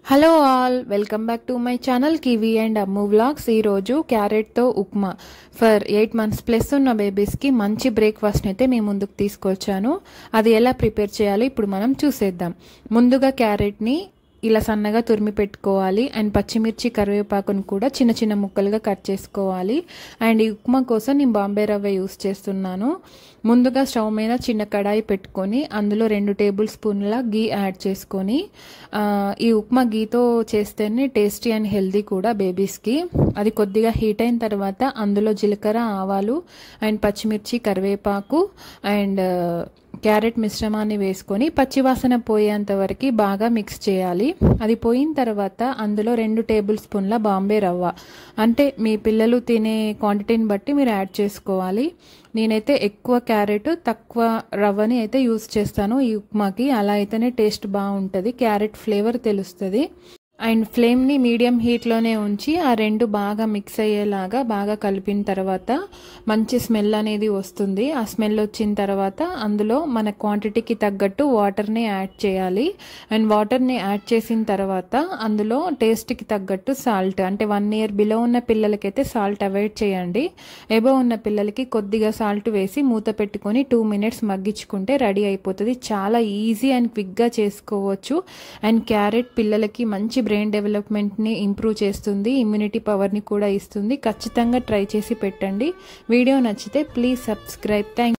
hello all welcome back to my channel Kiwi and Ammu vlogs ఈరోజు క్యారెట్తో upma for eight months plus ఉన్న బేబీస్కి మంచి బ్రేక్ఫాస్ట్ని అయితే మేము ముందుకు తీసుకొచ్చాను అది ఎలా ప్రిపేర్ చేయాలో ఇప్పుడు మనం చూసేద్దాం ముందుగా క్యారెట్ని ఇలా సన్నగా తురిమి పెట్టుకోవాలి అండ్ పచ్చిమిర్చి కరివేపాకును కూడా చిన్న చిన్న ముక్కలుగా కట్ చేసుకోవాలి అండ్ ఈ ఉప్మా కోసం నేను బాంబే రవ్వ యూస్ చేస్తున్నాను ముందుగా స్టవ్ మీద చిన్న కడాయి పెట్టుకొని అందులో రెండు టేబుల్ స్పూన్ల గీ యాడ్ చేసుకొని ఈ ఉప్మా గీతో చేస్తేనే టేస్టీ అండ్ హెల్దీ కూడా బేబీస్కి అది కొద్దిగా హీట్ అయిన తర్వాత అందులో జీలకర్ర ఆవాలు అండ్ పచ్చిమిర్చి కరివేపాకు అండ్ క్యారెట్ మిశ్రమాన్ని వేసుకొని పచ్చివాసన పోయేంత వరకు బాగా మిక్స్ చేయాలి అది పోయిన తర్వాత అందులో రెండు టేబుల్ స్పూన్ల బాంబే రవ్వ అంటే మీ పిల్లలు తినే క్వాంటిటీని బట్టి మీరు యాడ్ చేసుకోవాలి నేనైతే ఎక్కువ క్యారెట్ తక్కువ రవ్వని అయితే యూస్ చేస్తాను ఈ ఉప్మాకి అలా అయితేనే టేస్ట్ బాగుంటుంది క్యారెట్ ఫ్లేవర్ తెలుస్తుంది అండ్ ఫ్లేమ్ని మీడియం హీట్లోనే ఉంచి ఆ రెండు బాగా మిక్స్ అయ్యేలాగా బాగా కలిపిన తర్వాత మంచి స్మెల్ అనేది వస్తుంది ఆ స్మెల్ వచ్చిన తర్వాత అందులో మన క్వాంటిటీకి తగ్గట్టు వాటర్ని యాడ్ చేయాలి అండ్ వాటర్ని యాడ్ చేసిన తర్వాత అందులో టేస్ట్కి తగ్గట్టు సాల్ట్ అంటే వన్ ఇయర్ బిలో ఉన్న పిల్లలకైతే సాల్ట్ అవాయిడ్ చేయండి ఎబో ఉన్న పిల్లలకి కొద్దిగా సాల్ట్ వేసి మూత పెట్టుకొని టూ మినిట్స్ మగ్గించుకుంటే రెడీ అయిపోతుంది చాలా ఈజీ అండ్ క్విక్గా చేసుకోవచ్చు అండ్ క్యారెట్ పిల్లలకి మంచి బ్రెయిన్ డెవలప్మెంట్ని ఇంప్రూవ్ చేస్తుంది ఇమ్యూనిటీ పవర్ని కూడా ఇస్తుంది ఖచ్చితంగా ట్రై చేసి పెట్టండి వీడియో నచ్చితే ప్లీజ్ సబ్స్క్రైబ్ థ్యాంక్